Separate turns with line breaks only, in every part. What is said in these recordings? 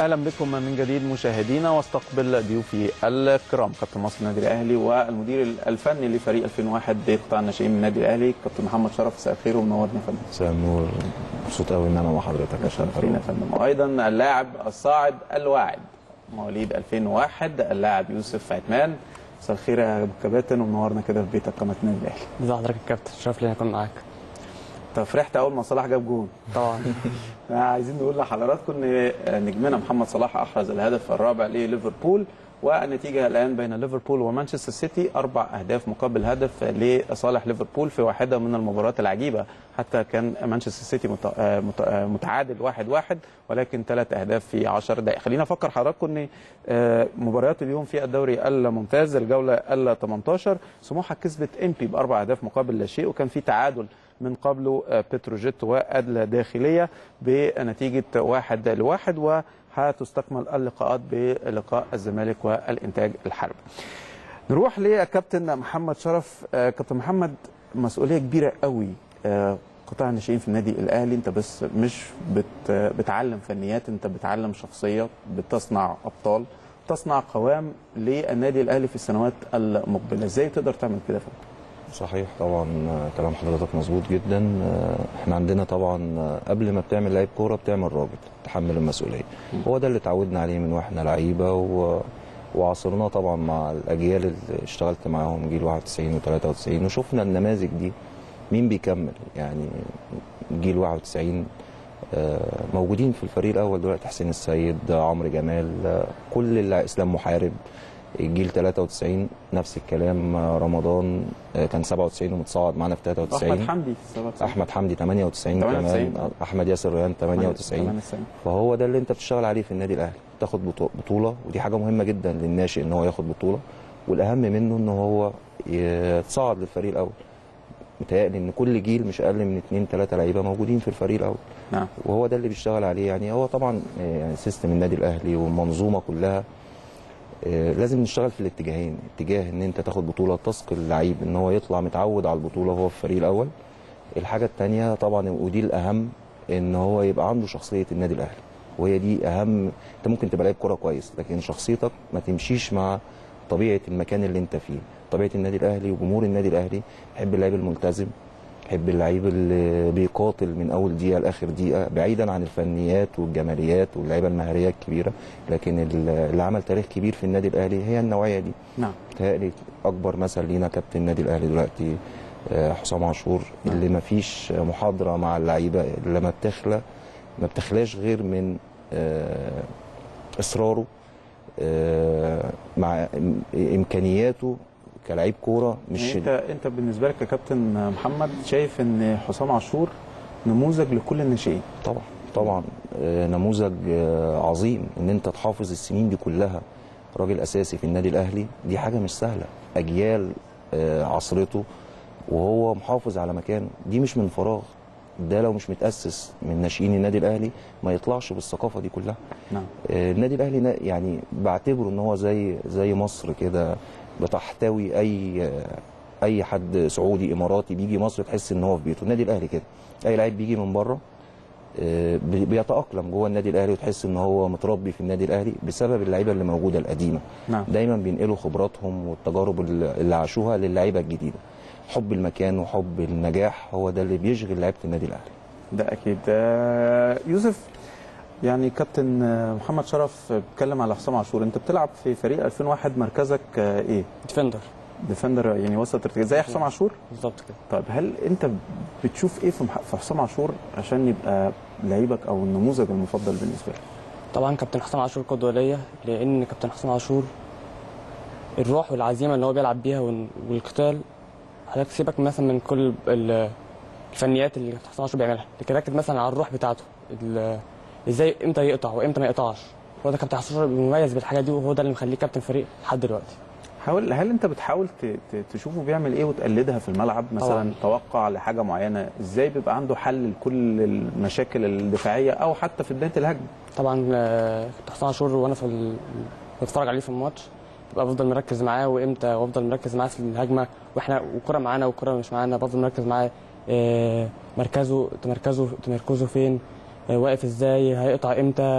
اهلا بكم من جديد مشاهدينا واستقبل ضيوفي الكرام كابتن مصر النادي الاهلي والمدير الفني لفريق 2001 بقطاع الناشئين من النادي الاهلي كابتن محمد شرف مساء الخير ومنورنا يا فندم
مساء النور مبسوط قوي ان انا مع حضرتك يا
شرفينا
فندم
يا فندم وايضا اللاعب الصاعد الواعد مواليد 2001 اللاعب يوسف عثمان مساء الخير يا كباتن ومنورنا كده في بيتك قناه النادي الاهلي
ازي حضرتك يا كابتن شرف لي اكون معاك
انت فرحت اول ما صلاح جاب جون
طبعا
عايزين نقول لحضراتكم ان نجمنا محمد صلاح احرز الهدف الرابع لليفربول والنتيجه الان بين ليفربول ومانشستر سيتي اربع اهداف مقابل هدف لصالح ليفربول في واحده من المباريات العجيبه حتى كان مانشستر سيتي مت- آه مت- آه متعادل واحد واحد ولكن ثلاث اهداف في 10 دقائق خلينا افكر حضراتكم ان آه، مباريات اليوم في الدوري الممتاز الجوله ال 18 سموحه كسبت امبي باربع اهداف مقابل لا شيء وكان في تعادل من قبله آه، بتروجيت وادلة داخليه بنتيجه واحد لواحد وهتستكمل اللقاءات بلقاء الزمالك والانتاج الحربي. نروح لكابتن محمد شرف آه، كابتن محمد مسؤوليه كبيره قوي آه، قطاع الناشئين في النادي الاهلي انت بس مش بت بتعلم فنيات انت بتعلم شخصيه بتصنع ابطال تصنع قوام للنادي الاهلي في السنوات المقبله ازاي تقدر تعمل كده يا فندم؟
صحيح طبعا آه، كلام حضرتك مظبوط جدا آه، احنا عندنا طبعا آه، قبل ما بتعمل لعيب كوره بتعمل راجل تحمل المسؤوليه هو ده اللي اتعودنا عليه من واحنا لعيبه و... وعاصرناه طبعا مع الاجيال اللي اشتغلت معاهم جيل 91 و93 وشفنا النماذج دي مين بيكمل يعني جيل 91 آه، موجودين في الفريق الاول دلوقتي حسين السيد عمرو جمال آه، كل اللي اسلام محارب الجيل 93 نفس الكلام آه، رمضان آه، كان 97 ومتصاعد معانا في 93
احمد حمدي في السبعة وتسعين.
احمد حمدي 98
98.
كمان آه، احمد ياسر ريان 98
98.
فهو ده اللي انت بتشتغل عليه في النادي الاهلي تاخد بطو- بطوله ودي حاجه مهمه جدا للناشئ ان هو ياخد بطوله والاهم منه ان هو يتصعد للفريق الاول متهيألي ان كل جيل مش اقل من اثنين ثلاثه لعيبه موجودين في الفريق الاول
نعم
وهو ده اللي بيشتغل عليه يعني هو طبعا آه، يعني سيستم النادي الاهلي والمنظومه كلها آه، لازم نشتغل في الاتجاهين اتجاه ان انت تاخد بطوله تثقل اللعيب ان هو يطلع متعود على البطوله وهو في الفريق الاول الحاجه الثانيه طبعا ودي الاهم ان هو يبقى عنده شخصيه النادي الاهلي وهي دي اهم انت ممكن تبقى لعيب كوره كويس لكن شخصيتك ما تمشيش مع طبيعه المكان اللي انت فيه طبيعه النادي الاهلي وجمهور النادي الاهلي يحب اللعيب الملتزم يحب اللعيب اللي بيقاتل من اول دقيقه لاخر دقيقه بعيدا عن الفنيات والجماليات واللعيبه المهاريه الكبيره لكن اللي عمل تاريخ كبير في النادي الاهلي هي النوعيه دي
نعم
بتهيألي اكبر مثل لينا كابتن النادي الاهلي دلوقتي آه، حسام عاشور اللي ما فيش محاضره مع اللعيبه اللي ما بتخلى ما بتخلاش غير من آه، اصراره آه، مع إم- امكانياته كلاعب كوره مش
يعني انت انت بالنسبه لك يا كابتن محمد شايف ان حسام عاشور نموذج لكل الناشئين
طبعا طبعا آه، نموذج آه، عظيم ان انت تحافظ السنين دي كلها راجل اساسي في النادي الاهلي دي حاجه مش سهله اجيال آه، عصرته وهو محافظ على مكانه دي مش من فراغ ده لو مش متاسس من ناشئين النادي الاهلي ما يطلعش بالثقافه دي كلها
نعم
آه، النادي الاهلي نا- يعني بعتبره ان هو زي زي مصر كده بتحتوي اي آه، اي حد سعودي اماراتي بيجي مصر تحس ان هو في بيته النادي الاهلي كده اي لعيب بيجي من بره آه، بي- بيتاقلم جوه النادي الاهلي وتحس ان هو متربي في النادي الاهلي بسبب اللعيبه اللي موجوده القديمه
نعم
دايما بينقلوا خبراتهم والتجارب اللي اللي عاشوها للعيبه الجديده حب المكان وحب النجاح هو ده اللي بيشغل لعيبه النادي الاهلي
ده اكيد آه، يوسف يعني كابتن آه، محمد شرف بيتكلم على حسام عاشور انت بتلعب في فريق 2001 مركزك آه، ايه
ديفندر
ديفندر يعني وسط ارتكاز زي حسام عاشور
بالظبط كده
طيب هل انت بتشوف ايه في مح- في حسام عاشور عشان يبقى لعيبك او النموذج المفضل بالنسبه لك
طبعا كابتن حسام عاشور قدوه ليا لان كابتن حسام عاشور الروح والعزيمه اللي هو بيلعب بيها وال- والقتال حضرتك سيبك مثلا من كل ال- الفنيات اللي كابتن حسام عاشور بيعملها لكن ركز مثلا على الروح بتاعته ال- ازاي امتى يقطع وامتى ما يقطعش هو ده كابتن حسام عاشور مميز بالحاجه دي وهو ده اللي مخليه كابتن فريق لحد دلوقتي
حاول هل انت بتحاول ت- ت- تشوفه بيعمل ايه وتقلدها في الملعب مثلا
طبعاً.
توقع لحاجه معينه ازاي بيبقى عنده حل لكل المشاكل الدفاعيه او حتى في بدايه الهجمه
طبعا آه، كابتن حسام عاشور وانا في ال... بتفرج عليه في الماتش ببقى بفضل مركز معاه وامتى وافضل مركز معاه في الهجمه واحنا وكره معانا وكره مش معانا بفضل مركز معاه آه، مركزه تمركزه تمركزه فين آه، واقف ازاي هيقطع امتى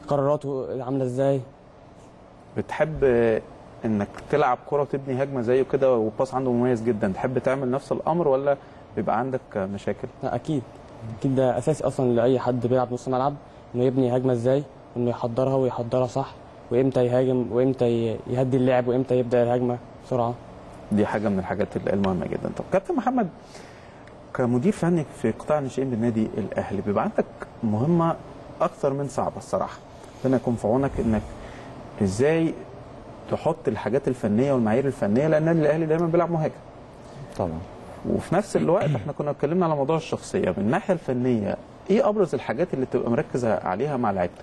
قراراته عامله ازاي
بتحب انك تلعب كره وتبني هجمه زيه كده والباس عنده مميز جدا تحب تعمل نفس الامر ولا بيبقى عندك مشاكل
لا اكيد اكيد ده اساسي اصلا لاي حد بيلعب نص ملعب انه يبني هجمه ازاي انه يحضرها ويحضرها صح وامتى يهاجم وامتى ي- يهدي اللعب وامتى يبدا الهجمه بسرعه
دي حاجه من الحاجات المهمه جدا طب كابتن محمد كمدير فني في قطاع الناشئين بالنادي الاهلي بيبقى عندك مهمه اكثر من صعبه الصراحه ربنا يكون في عونك انك ازاي تحط الحاجات الفنيه والمعايير الفنيه لان النادي الاهلي دايما بيلعب مهاجم
طبعا
وفي نفس الوقت احنا كنا اتكلمنا على موضوع الشخصيه من الناحيه الفنيه ايه ابرز الحاجات اللي تبقى مركز عليها مع لعيبتك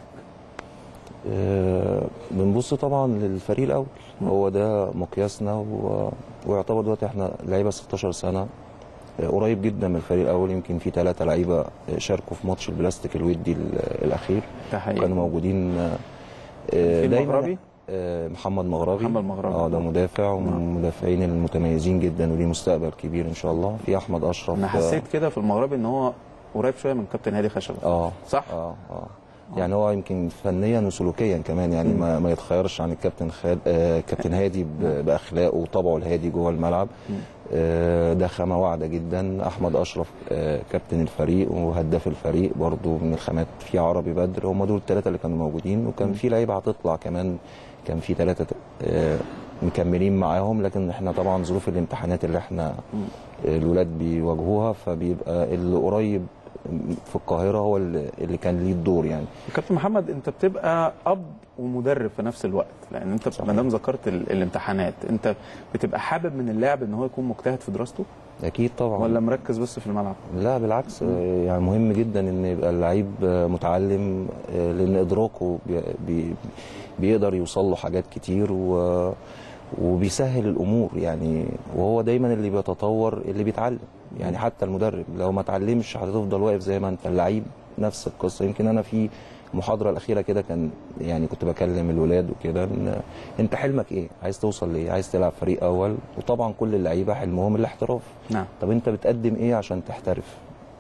آه، بنبص طبعا للفريق الاول هو ده مقياسنا و... ويعتبر دلوقتي احنا لعيبه 16 سنه آه، قريب جدا من الفريق الاول يمكن في ثلاثه لعيبه آه، شاركوا في ماتش البلاستيك الودي ال- الاخير
ده حقيقي
كانوا موجودين آه،
في
دايماً-
المغربي؟
آه، محمد مغربي
محمد مغربي.
اه ده مدافع ومن المدافعين المتميزين جدا وليه مستقبل كبير ان شاء الله في احمد اشرف
انا
آه،
حسيت كده في المغربي ان هو قريب شويه من كابتن هادي خشبه
اه
صح؟
اه اه يعني هو يمكن فنيا وسلوكيا كمان يعني ما, ما يتخيرش عن الكابتن خالد آه كابتن هادي ب- باخلاقه وطبعه الهادي جوه الملعب آه ده خامه واعده جدا احمد اشرف آه كابتن الفريق وهداف الفريق برضو من الخامات في عربي بدر هم دول الثلاثه اللي كانوا موجودين وكان في لعيبه هتطلع كمان كان في ثلاثه آه مكملين معاهم لكن احنا طبعا ظروف الامتحانات اللي احنا الولاد بيواجهوها فبيبقى اللي قريب في القاهره هو اللي اللي كان ليه الدور يعني
كابتن محمد انت بتبقى اب ومدرب في نفس الوقت لان انت
صحيح.
ما دام ذكرت ال- الامتحانات انت بتبقى حابب من اللاعب ان هو يكون مجتهد في دراسته
اكيد طبعا
ولا مركز بس في الملعب
لا بالعكس آه، يعني مهم جدا ان يبقى اللعيب آه، متعلم آه، لان ادراكه بي بي بيقدر يوصل له حاجات كتير و وبيسهل الامور يعني وهو دايما اللي بيتطور اللي بيتعلم يعني حتى المدرب لو ما اتعلمش هتفضل واقف زي ما انت اللعيب نفس القصه يمكن انا في المحاضره الاخيره كده كان يعني كنت بكلم الولاد وكده إن انت حلمك ايه عايز توصل لايه عايز تلعب فريق اول وطبعا كل اللعيبه حلمهم الاحتراف
نعم
طب انت بتقدم ايه عشان تحترف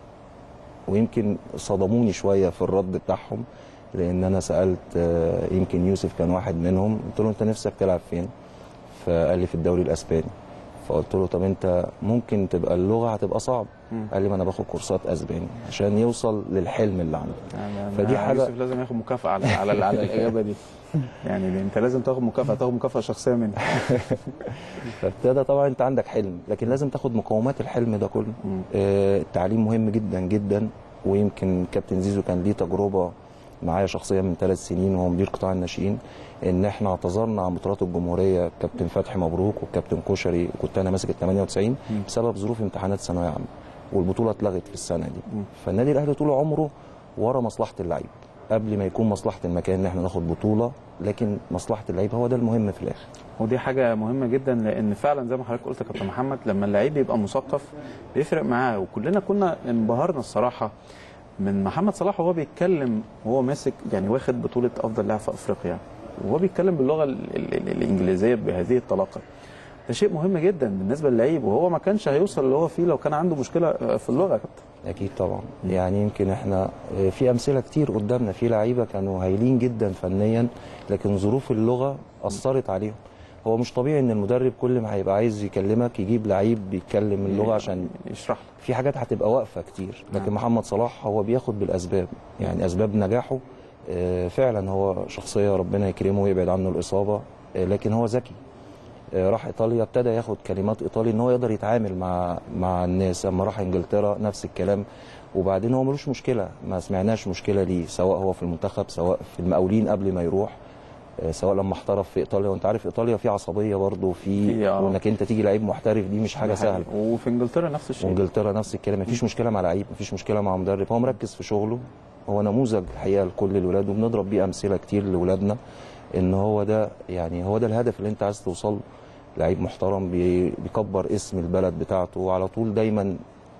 ويمكن صدموني شويه في الرد بتاعهم لان انا سالت آه، يمكن يوسف كان واحد منهم قلت له انت نفسك تلعب فين فقال لي في الدوري الاسباني فقلت له طب انت ممكن تبقى اللغه هتبقى صعب
مم.
قال لي ما انا باخد كورسات اسباني عشان يوصل للحلم اللي عنده
يعني
فدي
أنا
حاجة-
يوسف لازم ياخد مكافاه على على, على الاجابه دي يعني دي انت لازم تاخد مكافاه تاخد مكافاه شخصيه مني
فابتدى طبعا انت عندك حلم لكن لازم تاخد مقومات الحلم ده كله
مم.
آه، التعليم مهم جدا جدا ويمكن كابتن زيزو كان ليه تجربه معايا شخصيا من ثلاث سنين وهو مدير قطاع الناشئين ان احنا اعتذرنا عن بطولات الجمهوريه كابتن فتحي مبروك والكابتن كشري وكنت انا ماسك ال 98 بسبب ظروف امتحانات ثانويه عامه والبطوله اتلغت في السنه دي
مم.
فالنادي الاهلي طول عمره ورا مصلحه اللعيب قبل ما يكون مصلحه المكان ان احنا ناخد بطوله لكن مصلحه اللعيب هو ده المهم في الاخر
ودي حاجة مهمة جدا لأن فعلا زي ما حضرتك قلت يا كابتن محمد لما اللعيب يبقى مثقف بيفرق معاه وكلنا كنا انبهرنا الصراحة من محمد صلاح وهو بيتكلم وهو ماسك يعني واخد بطولة أفضل لاعب في أفريقيا وهو بيتكلم باللغة ال- ال- ال- الإنجليزية بهذه الطلاقة ده شيء مهم جدا بالنسبة للعيب وهو ما كانش هيوصل اللي هو فيه لو كان عنده مشكلة في اللغة يا كابتن
اكيد طبعا يعني يمكن احنا آه، في امثله كتير قدامنا في لعيبه كانوا هايلين جدا فنيا لكن ظروف اللغه اثرت عليهم هو مش طبيعي ان المدرب كل ما هيبقى عايز يكلمك يجيب لعيب بيتكلم اللغه عشان
يشرح لك
في حاجات هتبقى واقفه كتير لكن
نعم.
محمد صلاح هو بياخد بالاسباب يعني اسباب نجاحه آه، فعلا هو شخصيه ربنا يكرمه ويبعد عنه الاصابه آه، لكن هو ذكي آه، راح ايطاليا ابتدى ياخد كلمات ايطالي ان هو يقدر يتعامل مع مع الناس اما راح انجلترا نفس الكلام وبعدين هو ملوش مشكله ما سمعناش مشكله ليه سواء هو في المنتخب سواء في المقاولين قبل ما يروح آه، سواء لما احترف في ايطاليا وانت عارف ايطاليا في عصبيه برضه في
في، آه.
وانك انت تيجي لعيب محترف دي مش حاجه
ده حقيقي.
سهله
وفي انجلترا نفس الشيء
وانجلترا نفس الكلام مفيش مشكله مع لعيب مفيش مشكله مع مدرب هو مركز في شغله هو نموذج الحقيقه لكل الولاد وبنضرب بيه امثله كتير لاولادنا ان هو ده يعني هو ده الهدف اللي انت عايز توصل له. لعيب محترم بي- بيكبر اسم البلد بتاعته وعلى طول دايما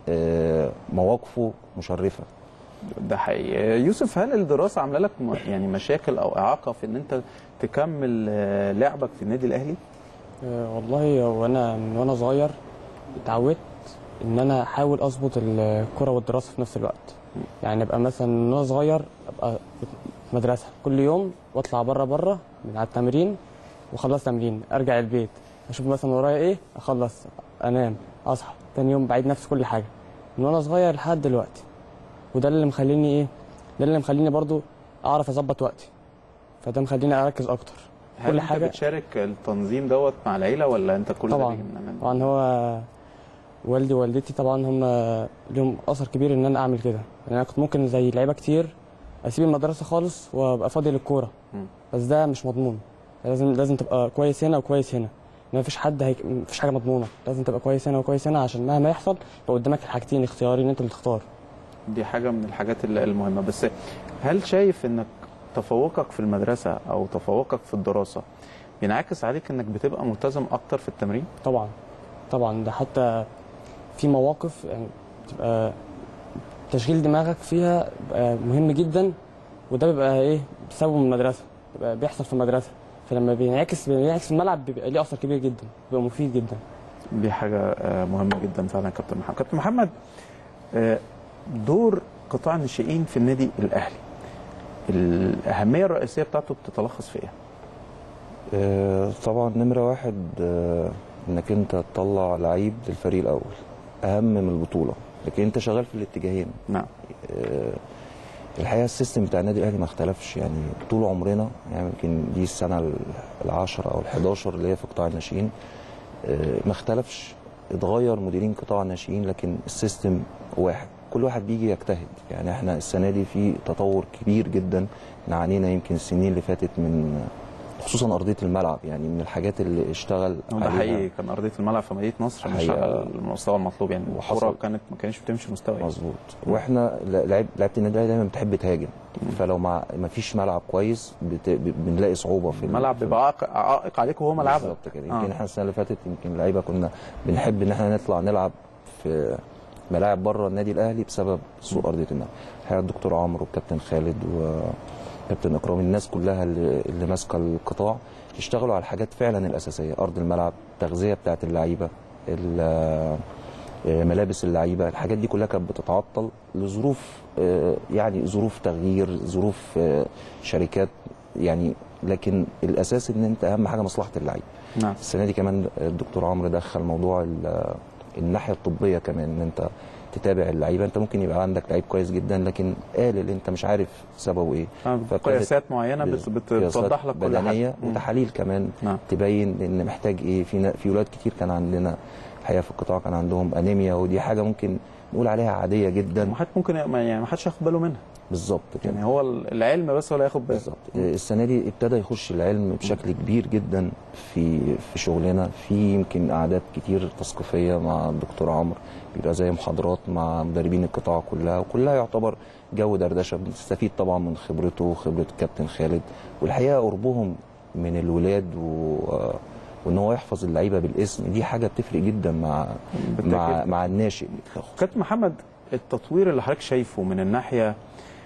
آه، مواقفه مشرفه
ده حقيقي يوسف هل الدراسة عاملة لك م- يعني مشاكل أو إعاقة في إن أنت تكمل آه، لعبك في النادي الأهلي؟
آه، والله وانا من وانا صغير اتعودت ان انا احاول اظبط الكره والدراسه في نفس الوقت يعني ابقى مثلا من وانا صغير ابقى في مدرسه كل يوم واطلع بره بره من على التمرين واخلص تمرين ارجع البيت اشوف مثلا ورايا ايه اخلص انام اصحى تاني يوم بعيد نفس كل حاجه من وانا صغير لحد دلوقتي وده اللي مخليني ايه ده اللي مخليني برضو اعرف اظبط وقتي فده مخليني اركز اكتر
هل
كل
انت
حاجة-
بتشارك التنظيم دوت مع العيله ولا انت كل ده
طبعا
بيجي من- من-
طبعا هو والدي ووالدتي طبعا هم لهم اثر كبير ان انا اعمل كده يعني انا كنت ممكن زي لعيبه كتير اسيب المدرسه خالص وابقى فاضي للكوره
مم.
بس ده مش مضمون لازم لازم تبقى كويس هنا وكويس هنا ما فيش حد هيك... مفيش حاجه مضمونه لازم تبقى كويس هنا وكويس هنا عشان مهما يحصل يبقى قدامك الحاجتين اختياري ان انت اللي تختار
دي حاجه من الحاجات ال- المهمه بس هل شايف انك تفوقك في المدرسه او تفوقك في الدراسه بينعكس عليك انك بتبقى ملتزم اكتر في التمرين
طبعا طبعا ده حتى في مواقف يعني بتبقى تشغيل دماغك فيها بيبقى مهم جدا وده بيبقى ايه بسببه من المدرسه بيبقى بيحصل في المدرسه فلما بينعكس بينعكس في الملعب بيبقى ليه اثر كبير جدا بيبقى مفيد جدا
دي حاجه آه، مهمه جدا فعلا يا كابتن محمد كابتن محمد آه، دور قطاع الناشئين في النادي الاهلي الاهميه الرئيسيه بتاعته بتتلخص في ايه
آه، طبعا نمرة واحد آه، انك انت تطلع لعيب للفريق الاول اهم من البطولة لكن انت شغال في الاتجاهين
نعم
آه، الحقيقه السيستم بتاع النادي الاهلي ما اختلفش يعني طول عمرنا يعني يمكن دي السنه العاشرة او ال11 اللي هي في قطاع الناشئين آه، ما اختلفش اتغير مديرين قطاع الناشئين لكن السيستم واحد كل واحد بيجي يجتهد يعني احنا السنه دي في تطور كبير جدا عانينا يمكن السنين اللي فاتت من خصوصا ارضيه الملعب يعني من الحاجات اللي اشتغل
ده
عليها
حقيقي كان ارضيه الملعب في مدينه نصر مش
حقيقة.
على المستوى المطلوب يعني الكوره
وحصل.
كانت ما كانتش بتمشي مستوى يعني.
مظبوط واحنا ل- لعيب لعيبه النادي الاهلي دايما بتحب تهاجم فلو ما ما فيش ملعب كويس بت... ب- بنلاقي صعوبه في ال-
الملعب
في-
بيبقى عائق- عائق عليك وهو ملعبك
بالظبط كده
آه.
يمكن احنا السنه اللي فاتت يمكن لعيبه كنا بنحب ان احنا نطلع نلعب في ملاعب بره النادي الاهلي بسبب سوء ارضيه الملعب الحقيقه الدكتور عمرو والكابتن خالد وكابتن اكرام الناس كلها اللي, اللي ماسكه القطاع اشتغلوا على الحاجات فعلا الاساسيه ارض الملعب التغذيه بتاعت اللعيبه ال- آه، ملابس اللعيبه الحاجات دي كلها كانت بتتعطل لظروف آه، يعني ظروف تغيير ظروف آه، شركات يعني لكن الاساس ان انت اهم حاجه مصلحه اللعيب
نعم
السنه دي كمان الدكتور عمرو دخل موضوع ال- الناحيه الطبيه كمان ان انت تتابع اللعيبه انت ممكن يبقى عندك لعيب كويس جدا لكن قالل انت مش عارف سببه ايه
آه،
فابتدت
قياسات معينه بت- بت-
قياسات
بتوضح لك كل
بدنيه
حاجه مم.
وتحاليل كمان
نعم
تبين ان محتاج ايه في نا- في ولاد كتير كان عندنا الحقيقه في القطاع كان عندهم انيميا ودي حاجه ممكن نقول عليها عاديه جدا
ما حد ممكن ما- يعني ما حدش ياخد باله منها
بالظبط كده
يعني هو العلم بس هو اللي هياخد باله
بالظبط السنه دي ابتدى يخش العلم بشكل كبير جدا في في شغلنا في يمكن قعدات كتير تثقيفيه مع الدكتور عمرو بيبقى زي محاضرات مع مدربين القطاع كلها وكلها يعتبر جو دردشه بنستفيد طبعا من خبرته وخبره الكابتن خالد والحقيقه قربهم من الولاد و وان هو يحفظ اللعيبه بالاسم دي حاجه بتفرق جدا مع
بالتأكيد.
مع مع الناشئ
كابتن محمد التطوير اللي حضرتك شايفه من الناحيه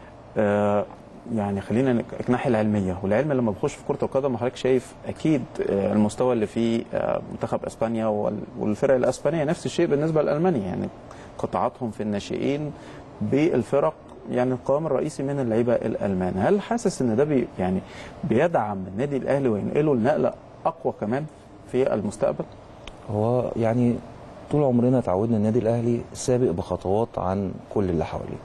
آه يعني خلينا نك- الناحيه العلميه والعلم لما بيخش في كره القدم حضرتك شايف اكيد آه المستوى اللي فيه آه منتخب اسبانيا وال- والفرق الاسبانيه نفس الشيء بالنسبه لالمانيا يعني قطاعاتهم في الناشئين بالفرق يعني القوام الرئيسي من اللعيبه الالمان هل حاسس ان ده بي يعني بيدعم النادي الاهلي وينقله لنقله اقوى كمان في المستقبل
هو يعني طول عمرنا اتعودنا النادي الاهلي سابق بخطوات عن كل اللي حواليه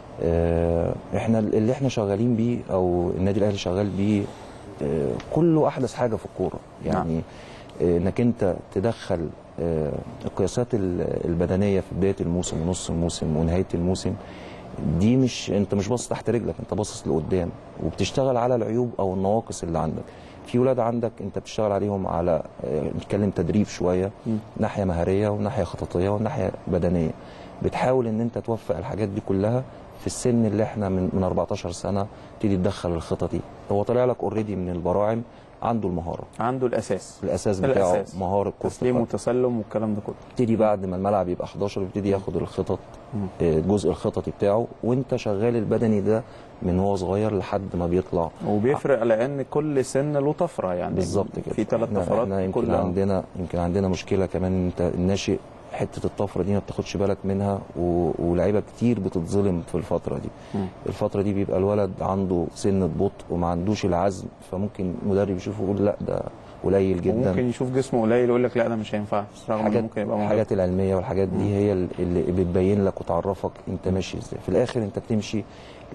آه، احنا اللي احنا شغالين بيه او النادي الاهلي شغال بيه آه، كله احدث حاجه في الكوره يعني آه، انك انت تدخل آه، القياسات ال- البدنيه في بدايه الموسم ونص الموسم ونهايه الموسم دي مش انت مش باصص تحت رجلك انت باصص لقدام وبتشتغل على العيوب او النواقص اللي عندك في ولاد عندك انت بتشتغل عليهم على آه، نتكلم تدريب شويه
مم.
ناحيه مهاريه وناحيه خططيه وناحيه بدنيه بتحاول ان انت توفق الحاجات دي كلها في السن اللي احنا من من 14 سنه تبتدي تدخل الخطط دي هو طالع لك اوريدي من البراعم عنده المهاره
عنده الاساس
الاساس بتاعه
الأساس.
مهاره كره
تسليم
القدم.
وتسلم والكلام ده كله
يبتدي بعد ما الملعب يبقى 11 يبتدي ياخد الخطط
مم.
آه، الجزء الخططي بتاعه وانت شغال البدني ده من هو صغير لحد ما بيطلع
وبيفرق لان كل سن له طفره يعني
بالظبط كده
في ثلاث
احنا-
طفرات
احنا يمكن
كل
عندنا يمكن عندنا مشكله كمان إن انت الناشئ حته الطفره دي ما بتاخدش بالك منها و... ولاعيبه كتير بتتظلم في الفتره دي
مم.
الفتره دي بيبقى الولد عنده سنه بطء وما عندوش العزم فممكن المدرب يشوفه يقول لا ده قليل جدا
وممكن يشوف جسمه قليل يقول لك لا ده مش هينفع رغم انه
الحاجات
ممكن يبقى موهبة.
الحاجات العلميه والحاجات دي هي اللي بتبين لك وتعرفك انت ماشي ازاي في الاخر انت بتمشي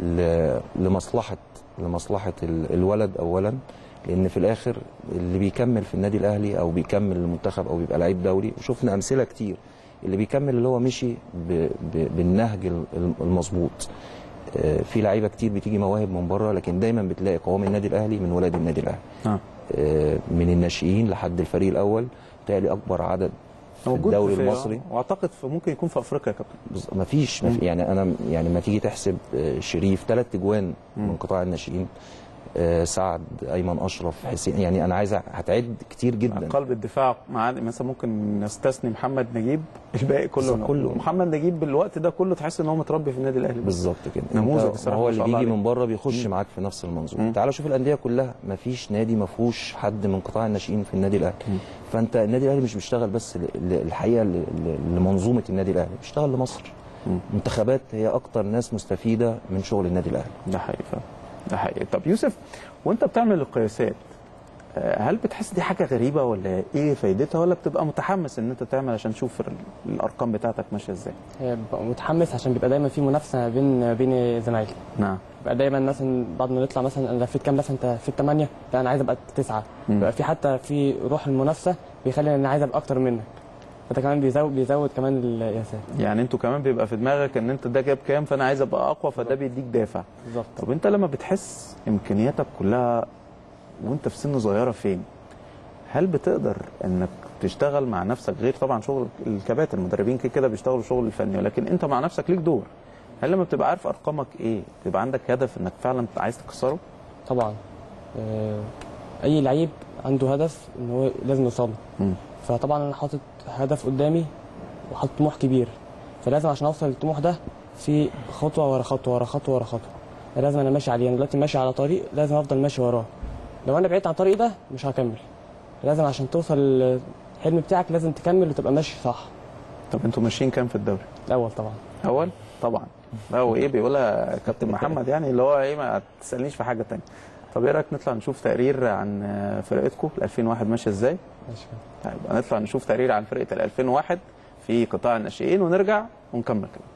ل- لمصلحه لمصلحه ال- الولد اولا لان في الاخر اللي بيكمل في النادي الاهلي او بيكمل المنتخب او بيبقى لعيب دولي وشفنا امثله كتير اللي بيكمل اللي هو مشي ب ب بالنهج ال- ال- المظبوط آه، في لعيبه كتير بتيجي مواهب من بره لكن دايما بتلاقي قوام النادي الاهلي من ولاد النادي الاهلي
آه.
آه، من الناشئين لحد الفريق الاول بتهيألي اكبر عدد في
موجود
الدوري
في-
المصري
واعتقد في ممكن يكون في افريقيا يا كابتن
بز- ما فيش ما في يعني انا يعني ما تيجي تحسب آه، شريف ثلاث اجوان من قطاع الناشئين آه، سعد ايمن اشرف حسين يعني انا عايز أ- هتعد كتير جدا
قلب الدفاع مع مثلا ممكن نستثني محمد نجيب الباقي كله
بالظبط، كله.
محمد نجيب بالوقت ده كله تحس ان هو متربي في النادي الاهلي
بالظبط كده
نموذج
أنت-
الصراحة
هو
ما
اللي
شاء الله
بيجي
عليه.
من بره بيخش معاك في نفس المنظومه تعال شوف الانديه كلها ما فيش نادي ما فيهوش حد من قطاع الناشئين في النادي الاهلي فانت النادي الاهلي مش بيشتغل بس ل- ل- الحقيقه ل- ل- لمنظومه النادي الاهلي بيشتغل لمصر منتخبات هي اكتر ناس مستفيده من شغل النادي الاهلي
ده حقيقي فعلا ده حقيقي طب يوسف وانت بتعمل القياسات آه، هل بتحس دي حاجه غريبه ولا ايه فايدتها ولا بتبقى متحمس ان انت تعمل عشان تشوف ال- الارقام بتاعتك ماشيه ازاي
هي ببقى متحمس عشان بيبقى دايما في منافسه بين بين زمايلي
نعم
بيبقى دايما مثلا بعد ما نطلع مثلا انا لفيت كام مثلا انت في الثمانيه لا انا عايز ابقى تسعه بيبقى في حتى في روح المنافسه بيخلي ان انا عايز ابقى اكتر منك فده كمان بيزود بيزود كمان القياسات
يعني انتوا كمان بيبقى في دماغك ان انت ده جاب كام فانا عايز ابقى اقوى فده بيديك دافع
بالظبط
طب انت لما بتحس امكانياتك كلها وانت في سن صغيره فين هل بتقدر انك تشتغل مع نفسك غير طبعا شغل الكباتن المدربين كده كده بيشتغلوا شغل الفني ولكن انت مع نفسك ليك دور هل لما بتبقى عارف ارقامك ايه بيبقى عندك هدف انك فعلا عايز تكسره
طبعا آه، اي لعيب عنده هدف ان هو لازم يوصل له
مم.
فطبعا انا حاطط هدف قدامي وحاطط طموح كبير فلازم عشان اوصل للطموح ده في خطوه ورا خطوه ورا خطوه ورا خطوه لازم انا ماشي عليه انا دلوقتي ماشي على طريق لازم افضل ماشي وراه لو انا بعدت عن الطريق ده مش هكمل لازم عشان توصل للحلم بتاعك لازم تكمل وتبقى ماشي صح
طب انتوا ماشيين كام في الدوري
الاول طبعا
اول طبعا لا هو ايه بيقولها كابتن محمد يعني اللي هو ايه ما تسالنيش في حاجه تانية طب ايه رايك نطلع نشوف تقرير عن فرقتكم ال 2001 ماشيه ازاي
ماشي كده.
طيب نطلع نشوف تقرير عن فرقه ال 2001 في قطاع الناشئين ونرجع ونكمل كده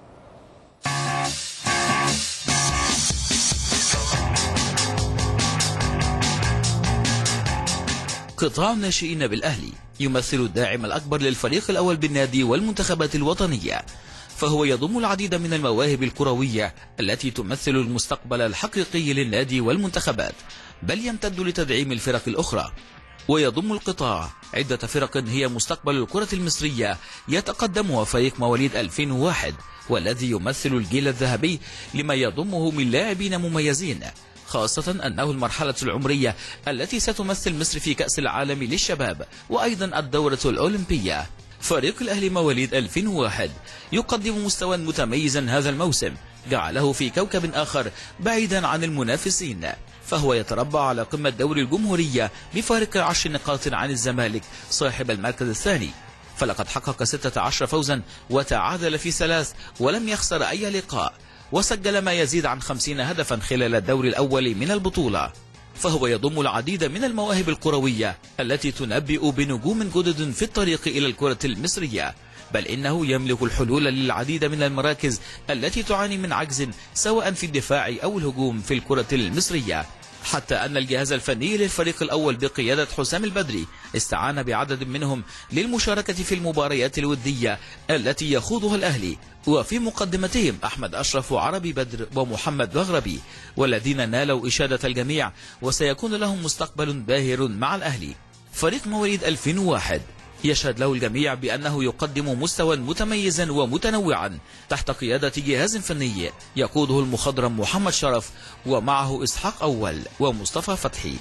قطاع الناشئين بالأهلي يمثل الداعم الأكبر للفريق الأول بالنادي والمنتخبات الوطنية فهو يضم العديد من المواهب الكروية التي تمثل المستقبل الحقيقي للنادي والمنتخبات بل يمتد لتدعيم الفرق الأخرى ويضم القطاع عدة فرق هي مستقبل الكرة المصرية يتقدمها فريق مواليد 2001 والذي يمثل الجيل الذهبي لما يضمه من لاعبين مميزين خاصة أنه المرحلة العمرية التي ستمثل مصر في كأس العالم للشباب وأيضا الدورة الأولمبية فريق الأهلي مواليد 2001 يقدم مستوى متميزا هذا الموسم جعله في كوكب آخر بعيدا عن المنافسين فهو يتربع على قمة دوري الجمهورية بفارق عشر نقاط عن الزمالك صاحب المركز الثاني فلقد حقق 16 فوزا وتعادل في ثلاث ولم يخسر أي لقاء وسجل ما يزيد عن 50 هدفا خلال الدور الأول من البطولة فهو يضم العديد من المواهب الكروية التي تنبئ بنجوم جدد في الطريق إلى الكرة المصرية بل إنه يملك الحلول للعديد من المراكز التي تعاني من عجز سواء في الدفاع أو الهجوم في الكرة المصرية حتى أن الجهاز الفني للفريق الأول بقيادة حسام البدري استعان بعدد منهم للمشاركة في المباريات الودية التي يخوضها الأهلي وفي مقدمتهم أحمد أشرف وعربي بدر ومحمد مغربي والذين نالوا إشادة الجميع وسيكون لهم مستقبل باهر مع الأهلي فريق مواليد 2001 يشهد له الجميع بأنه يقدم مستوى متميزا ومتنوعا تحت قيادة جهاز فني يقوده المخضرم محمد شرف ومعه إسحاق أول ومصطفى فتحي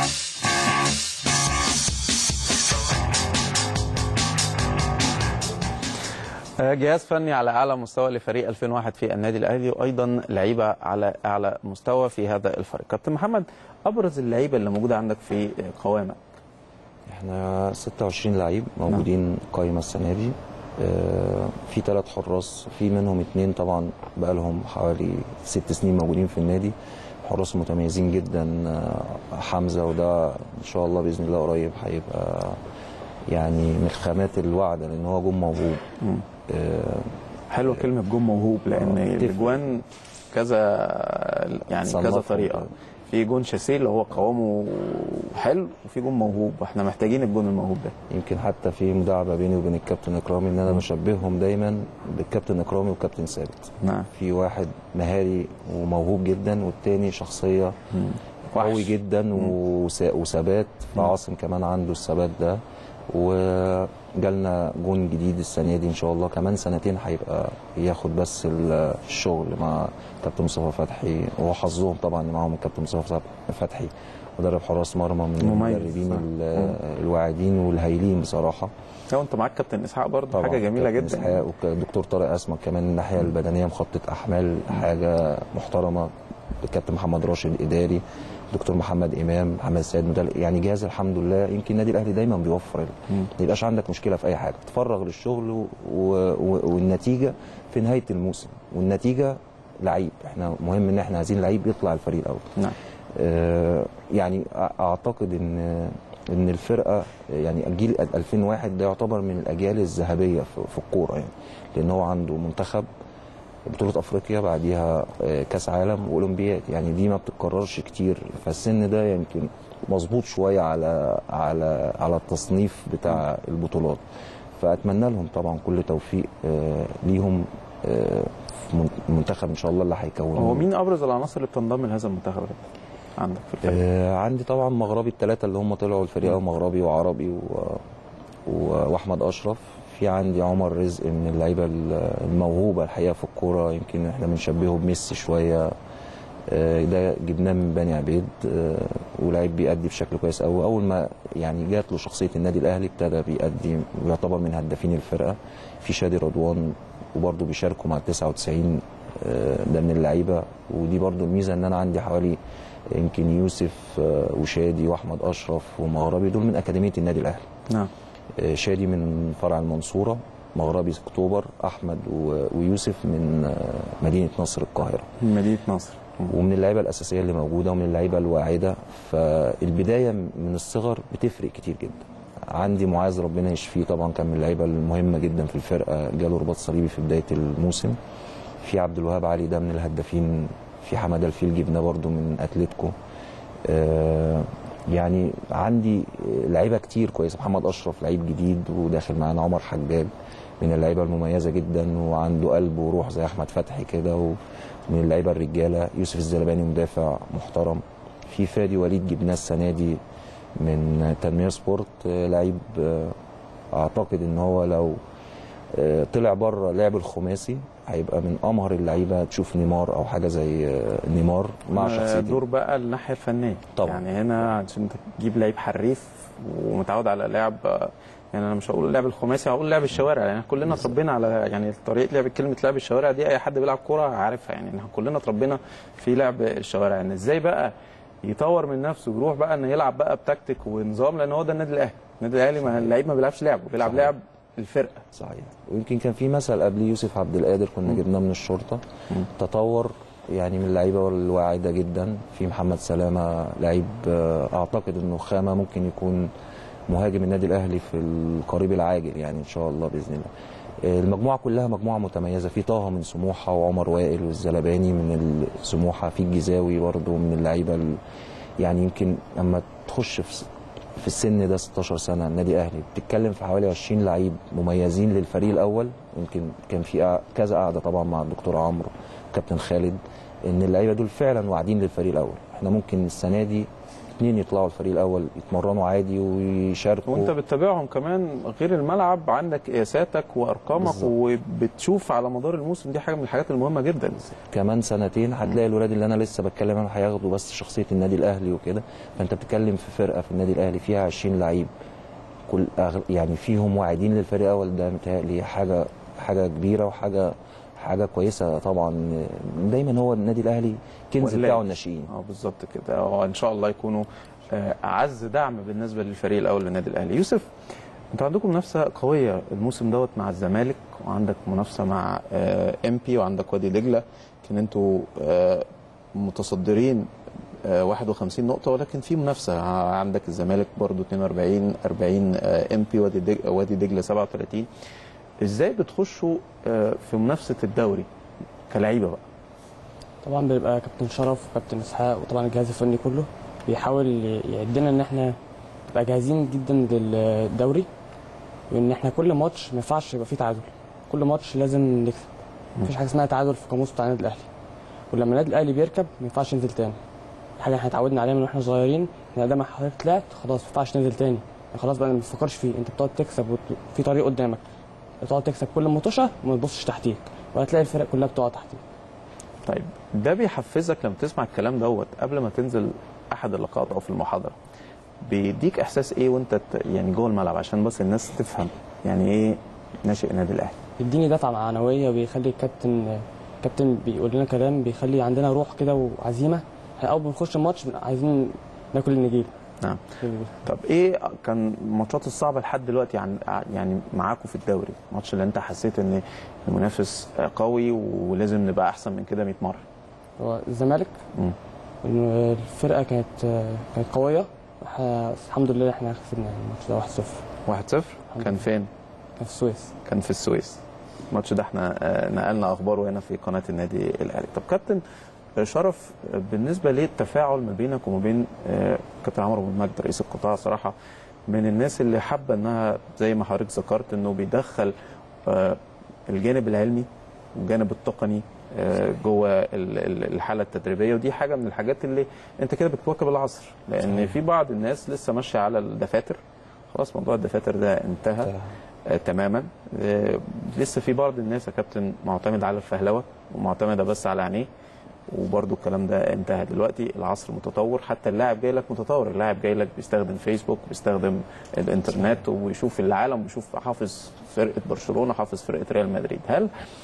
جهاز فني على اعلى مستوى لفريق 2001 في النادي الاهلي وايضا لعيبه على اعلى مستوى في هذا الفريق كابتن محمد ابرز اللعيبه اللي موجوده عندك في قوامك
احنا 26 لعيب موجودين قايمه السنه دي آه، في ثلاث حراس في منهم اتنين طبعا بقى لهم حوالي ست سنين موجودين في النادي حراس متميزين جدا آه، حمزه وده ان شاء الله باذن الله قريب هيبقى يعني من الخامات الواعده لان هو جون موهوب آه،
حلوه كلمه جون موهوب لان
آه، تفرق.
الاجوان كذا يعني كذا
صنفهم
طريقه
كده.
في جون شاسيه اللي هو قوامه حلو وفي جون موهوب واحنا محتاجين الجون الموهوب ده
يمكن حتى في مداعبه بيني وبين الكابتن اكرامي ان انا بشبههم دايما بالكابتن اكرامي والكابتن ثابت
نعم
في واحد مهاري وموهوب جدا والتاني شخصيه قوي
وحش.
جدا وس- وثبات فعاصم كمان عنده الثبات ده وجالنا جون جديد السنه دي ان شاء الله كمان سنتين هيبقى ياخد بس ال- الشغل مع كابتن مصطفى فتحي وهو حظهم طبعا ان معاهم الكابتن مصطفى فتحي مدرب حراس مرمى من
مميز،
المدربين
صح.
ال- الواعدين والهايلين بصراحه
لو انت معاك كابتن اسحاق برضه
طبعا
حاجه جميله
كابتن
جدا
إسحاق والدكتور طارق اسمك كمان الناحيه البدنيه مخطط احمال حاجه محترمه الكابتن محمد راشد اداري دكتور محمد امام محمد سيد مدل يعني جهاز الحمد لله يمكن النادي الاهلي دايما بيوفر ال- ما يبقاش عندك مشكله في اي حاجه تفرغ للشغل و... و... والنتيجه في نهايه الموسم والنتيجه لعيب احنا مهم ان احنا عايزين لعيب يطلع الفريق الاول
نعم
آه، يعني أ- اعتقد ان ان الفرقه يعني جيل 2001 ده يعتبر من الاجيال الذهبيه في في الكوره يعني لان هو عنده منتخب بطوله افريقيا بعديها آه، كاس عالم واولمبياد يعني دي ما بتتكررش كتير فالسن ده يمكن مظبوط شويه على على على التصنيف بتاع البطولات فاتمنى لهم طبعا كل توفيق آه، ليهم آه، في من- المنتخب ان شاء الله اللي هيكونوه
هو مين ابرز العناصر اللي بتنضم لهذا المنتخب عندك في الفريق
آه عندي طبعا مغربي الثلاثه اللي هم طلعوا الفريق أو مغربي وعربي و... و... واحمد اشرف في عندي عمر رزق من اللعيبه الموهوبه الحقيقه في الكوره يمكن احنا بنشبهه بميسي شويه آه، ده جبناه من بني عبيد آه، ولعيب بيأدي بشكل كويس قوي اول ما يعني جات له شخصيه النادي الاهلي ابتدى بيأدي ويعتبر من هدافين الفرقه في شادي رضوان وبرضه بيشاركوا مع ال 99 آه، ده من اللعيبه ودي برضه الميزه ان انا عندي حوالي يمكن يوسف آه، وشادي واحمد اشرف ومغربي دول من اكاديميه النادي الاهلي
نعم
آه، شادي من فرع المنصوره مغربي اكتوبر احمد و- ويوسف من آه، مدينه نصر القاهره
من مدينه نصر
ومن اللعيبه الاساسيه اللي موجوده ومن اللعيبه الواعده فالبدايه من الصغر بتفرق كتير جدا عندي معاذ ربنا يشفيه طبعا كان من اللعيبه المهمه جدا في الفرقه جاله رباط صليبي في بدايه الموسم في عبد الوهاب علي ده من الهدافين في حماده الفيل جبناه برده من اتلتيكو آه يعني عندي لعيبه كتير كويسه محمد اشرف لعيب جديد وداخل معانا عمر حجاج من اللعيبه المميزه جدا وعنده قلب وروح زي احمد فتحي كده ومن اللعيبه الرجاله يوسف الزلباني مدافع محترم في فادي وليد جبناه السنه دي من تنميه سبورت آه، لعيب آه، اعتقد ان هو لو آه، طلع بره لعب الخماسي هيبقى من امهر اللعيبه تشوف نيمار او حاجه زي آه، نيمار مع
آه،
شخصيته
دور بقى الناحيه الفنيه
طبعا.
يعني هنا عشان انت تجيب لعيب حريف ومتعود على لعب آه، يعني انا مش هقول اللعب الخماسي هقول لعب الشوارع يعني كلنا اتربينا على يعني طريقه لعب كلمه لعب الشوارع دي اي حد بيلعب كوره عارفها يعني إحنا كلنا اتربينا في لعب الشوارع ان ازاي بقى يطور من نفسه ويروح بقى انه يلعب بقى بتكتيك ونظام لان هو ده النادي الاهلي النادي الاهلي ما اللعيب ما بيلعبش لعب بيلعب
صحيح.
لعب الفرقه
صحيح ويمكن كان في مثل قبل يوسف عبد القادر كنا جبناه من الشرطه تطور يعني من اللعيبه الواعده جدا في محمد سلامه لعيب آه، اعتقد انه خامه ممكن يكون مهاجم النادي الاهلي في القريب العاجل يعني ان شاء الله باذن الله آه، المجموعه كلها مجموعه متميزه في طه من سموحه وعمر وائل والزلباني من سموحه في الجزاوي برضه من اللعيبه ال- يعني يمكن اما تخش في في السن ده 16 سنه النادي الاهلي بتتكلم في حوالي 20 لعيب مميزين للفريق الاول يمكن كان في قع- كذا قعده طبعا مع الدكتور عمرو كابتن خالد ان اللعيبه دول فعلا واعدين للفريق الاول احنا ممكن السنه دي اثنين يطلعوا الفريق الاول يتمرنوا عادي ويشاركوا
وانت بتتابعهم كمان غير الملعب عندك قياساتك وارقامك
بالظبط.
وبتشوف على مدار الموسم دي حاجه من الحاجات المهمه جدا
كمان سنتين هتلاقي الولاد اللي انا لسه بتكلم عنهم هياخدوا بس شخصيه النادي الاهلي وكده فانت بتتكلم في فرقه في النادي الاهلي فيها 20 لعيب كل أغل يعني فيهم واعدين للفريق الاول ده متهيألي حاجه حاجه كبيره وحاجه حاجه كويسه طبعا دايما هو النادي الاهلي كنز
ولا-
بتاعه الناشئين
اه بالظبط كده وان شاء الله يكونوا آه، اعز دعم بالنسبه للفريق الاول للنادي الاهلي يوسف انتوا عندكم منافسه قويه الموسم دوت مع الزمالك وعندك منافسه مع ام بي وعندك وادي دجله لكن انتوا آه، متصدرين آه، 51 نقطه ولكن في منافسه ع- عندك الزمالك برضو 42 40 ام بي وادي دج- وادي دجله 37 ازاي بتخشوا آه، في منافسه الدوري كلعيبه بقى
طبعا بيبقى كابتن شرف وكابتن اسحاق وطبعا الجهاز الفني كله بيحاول يعدنا ان احنا نبقى جاهزين جدا للدوري وان احنا كل ماتش ما ينفعش يبقى فيه تعادل كل ماتش لازم نكسب مفيش حاجه اسمها تعادل في قاموس بتاع النادي الاهلي ولما النادي الاهلي بيركب ما ينفعش ينزل تاني دي حاجه احنا اتعودنا عليها من واحنا صغيرين ان ادام حضرتك طلعت خلاص ما ينفعش تنزل تاني يعني خلاص بقى ما تفكرش فيه انت بتقعد تكسب وفي طريق قدامك بتقعد تكسب كل مطوشه وما تبصش تحتيك وهتلاقي الفرق كلها بتقع تحتيك
طيب ده بيحفزك لما تسمع الكلام دوت قبل ما تنزل احد اللقاءات او في المحاضره بيديك احساس ايه وانت ت- يعني جوه الملعب عشان بس الناس تفهم يعني ايه ناشئ النادي الاهلي
بيديني دفعه معنويه وبيخلي الكابتن الكابتن بيقول لنا كلام بيخلي عندنا روح كده وعزيمه احنا اول ما نخش الماتش بنبقى عايزين ناكل النجيل
نعم طب ايه كان الماتشات الصعبه لحد دلوقتي عن يعني معاكم في الدوري الماتش اللي انت حسيت ان المنافس قوي ولازم نبقى احسن من كده 100 مره
هو الزمالك
مم.
إنه الفرقه كانت كانت قويه إحنا الحمد لله احنا كسبنا الماتش ده 1-0
1-0 كان فين
كان في السويس
كان في السويس الماتش ده احنا آه، نقلنا اخباره هنا في قناه النادي الاهلي طب كابتن آه، شرف آه، بالنسبه للتفاعل ما بينك وما بين آه، كابتن عمرو بن مجد رئيس القطاع صراحه من الناس اللي حابه انها زي ما حضرتك ذكرت انه بيدخل آه، الجانب العلمي والجانب التقني آه، جوه ال- ال- الحاله التدريبيه ودي حاجه من الحاجات اللي انت كده بتواكب العصر لان في بعض الناس لسه ماشيه على الدفاتر خلاص موضوع الدفاتر ده انتهى آه، تماما آه، لسه في بعض الناس يا كابتن معتمد على الفهلوه ومعتمده بس على عينيه وبرده الكلام ده انتهى دلوقتي العصر متطور حتى اللاعب جاي لك متطور اللاعب جاي لك بيستخدم فيسبوك بيستخدم الانترنت وبيشوف العالم وبيشوف حافظ فرقه برشلونه حافظ فرقه ريال مدريد هل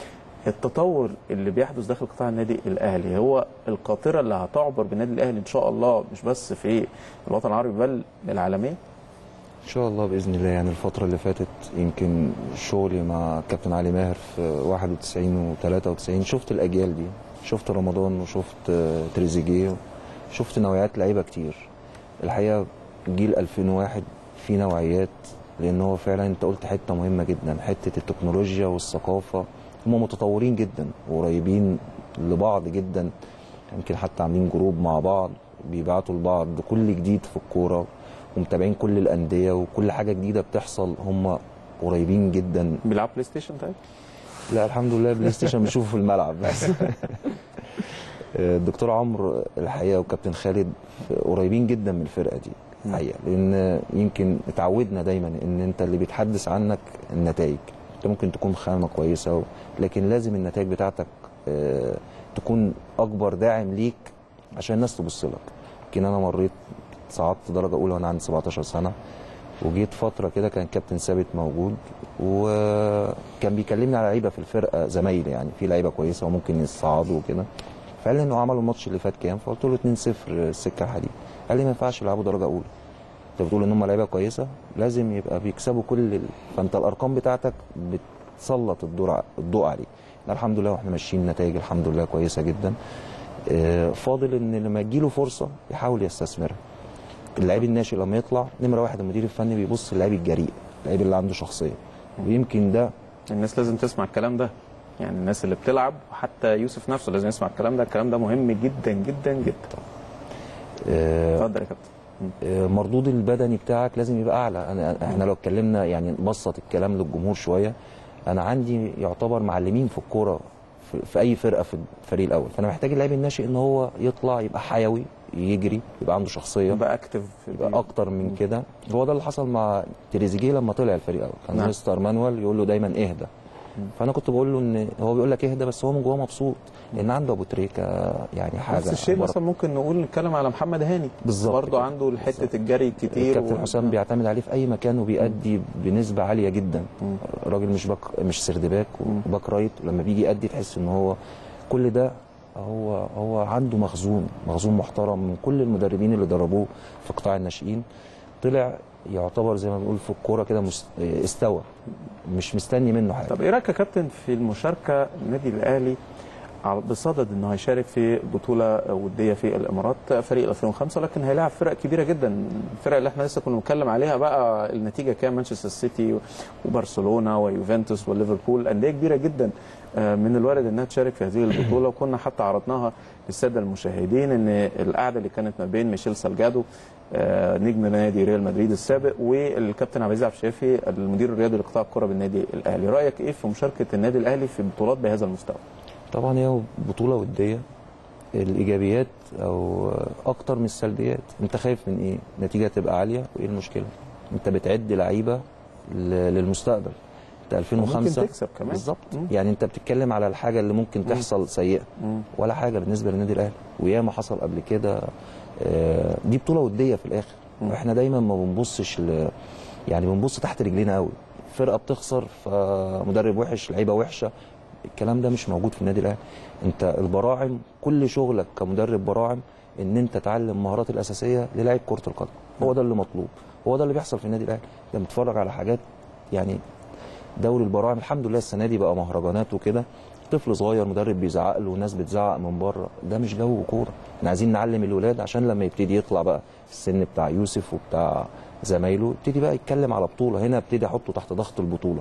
التطور اللي بيحدث داخل قطاع النادي الاهلي هو القاطره اللي هتعبر بالنادي الاهلي ان شاء الله مش بس في الوطن العربي بل العالميه
ان شاء الله باذن الله يعني الفتره اللي فاتت يمكن شغلي مع كابتن علي ماهر في 91 و93 شفت الاجيال دي شفت رمضان وشفت آه، تريزيجيه شفت نوعيات لعيبه كتير الحقيقه جيل 2001 في نوعيات لان هو فعلا انت قلت حته مهمه جدا حته التكنولوجيا والثقافه هم متطورين جدا وقريبين لبعض جدا يمكن حتى عاملين جروب مع بعض بيبعتوا لبعض كل جديد في الكوره ومتابعين كل الانديه وكل حاجه جديده بتحصل هم قريبين جدا
بيلعب بلاي ستيشن طيب
لا الحمد لله بلاي ستيشن بنشوفه في الملعب بس الدكتور عمرو الحقيقه وكابتن خالد قريبين جدا من الفرقه دي الحقيقه لان يمكن اتعودنا دايما ان انت اللي بيتحدث عنك النتائج انت ممكن تكون خامه كويسه و... لكن لازم النتائج بتاعتك آه، تكون اكبر داعم ليك عشان الناس تبص لك يمكن انا مريت صعدت درجه اولى وانا عندي 17 سنه وجيت فتره كده كان كابتن ثابت موجود وكان بيكلمني على لعيبه في الفرقه زمايلي يعني في لعيبه كويسه وممكن يصعدوا وكده فقال لي انه عملوا الماتش اللي فات كام فقلت له 2-0 السكه الحديد قال لي ما ينفعش يلعبوا درجه اولى انت بتقول ان هم لعيبه كويسه لازم يبقى بيكسبوا كل ال... فانت الارقام بتاعتك بتسلط الضوء ع- الضوء عليه لا الحمد لله واحنا ماشيين نتائج الحمد لله كويسه جدا آه، فاضل ان لما تجيله فرصه يحاول يستثمرها اللعيب الناشئ لما يطلع نمره واحد المدير الفني بيبص اللعيب الجريء اللعيب اللي عنده شخصيه ويمكن ده
الناس لازم تسمع الكلام ده يعني الناس اللي بتلعب وحتى يوسف نفسه لازم يسمع الكلام ده الكلام ده مهم جدا جدا جدا
آه،
اتفضل يا كابتن
آه، مردود البدني بتاعك لازم يبقى اعلى أنا احنا لو اتكلمنا يعني نبسط الكلام للجمهور شويه انا عندي يعتبر معلمين في الكوره في, في اي فرقه في الفريق الاول فانا محتاج اللاعب الناشئ ان هو يطلع يبقى حيوي يجري يبقى عنده شخصيه
يبقى اكتف
يبقى اكتر من كده هو ده اللي حصل مع تريزيجيه لما طلع الفريق الاول كان
نعم.
مستر مانويل يقول له دايما اهدى فانا كنت بقول له ان هو بيقول لك اهدى بس هو من جواه مبسوط لان عنده ابو تريكه يعني حاجه
نفس الشيء
عبارة-
مثلا ممكن نقول نتكلم على محمد هاني
بالظبط
برضه
كده.
عنده حته الجري كتير
الكابتن حسام بيعتمد عليه في اي مكان وبيأدي بنسبه عاليه جدا
مم.
راجل مش باك مش سردباك وباك رايت ولما بيجي يأدي تحس ان هو كل ده هو هو عنده مخزون مخزون محترم من كل المدربين اللي دربوه في قطاع الناشئين طلع يعتبر زي ما بنقول في الكوره كده مس- استوى مش مستني منه حاجه
طب ايه رايك يا كابتن في المشاركه النادي الاهلي على- بصدد انه هيشارك في بطوله وديه في الامارات فريق 2005 لكن هيلاعب فرق كبيره جدا الفرق اللي احنا لسه كنا بنتكلم عليها بقى النتيجه كام مانشستر سيتي وبرشلونه ويوفنتوس وليفربول انديه كبيره جدا آه، من الوارد انها تشارك في هذه البطوله وكنا حتى عرضناها للساده المشاهدين ان القعده اللي كانت ما بين ميشيل سالجادو آه، نجم نادي ريال مدريد السابق والكابتن عبد العزيز عبد الشافي المدير الرياضي لقطاع الكره بالنادي الاهلي رايك ايه في مشاركه النادي الاهلي في بطولات بهذا المستوى
طبعا هي بطوله وديه الايجابيات او اكتر من السلبيات انت خايف من ايه نتيجه تبقى عاليه وايه المشكله انت بتعد لعيبه ل- للمستقبل انت 2005
ممكن تكسب كمان.
بالظبط
مم.
يعني انت بتتكلم على الحاجه اللي ممكن تحصل سيئه
مم.
ولا حاجه بالنسبه للنادي الاهلي وياما حصل قبل كده آه، دي بطوله وديه في الاخر
مم.
احنا دايما ما بنبصش ل... يعني بنبص تحت رجلينا قوي فرقه بتخسر فمدرب وحش لعيبه وحشه الكلام ده مش موجود في النادي الاهلي انت البراعم كل شغلك كمدرب براعم ان انت تعلم المهارات الاساسيه للاعب كره القدم هو ده اللي مطلوب هو ده اللي بيحصل في النادي الاهلي انت بتتفرج على حاجات يعني دوري البراعم الحمد لله السنه دي بقى مهرجانات وكده طفل صغير مدرب بيزعق له وناس بتزعق من بره ده مش جو كوره احنا عايزين نعلم الولاد عشان لما يبتدي يطلع بقى في السن بتاع يوسف وبتاع زمايله يبتدي بقى يتكلم على بطوله هنا ابتدي احطه تحت ضغط البطوله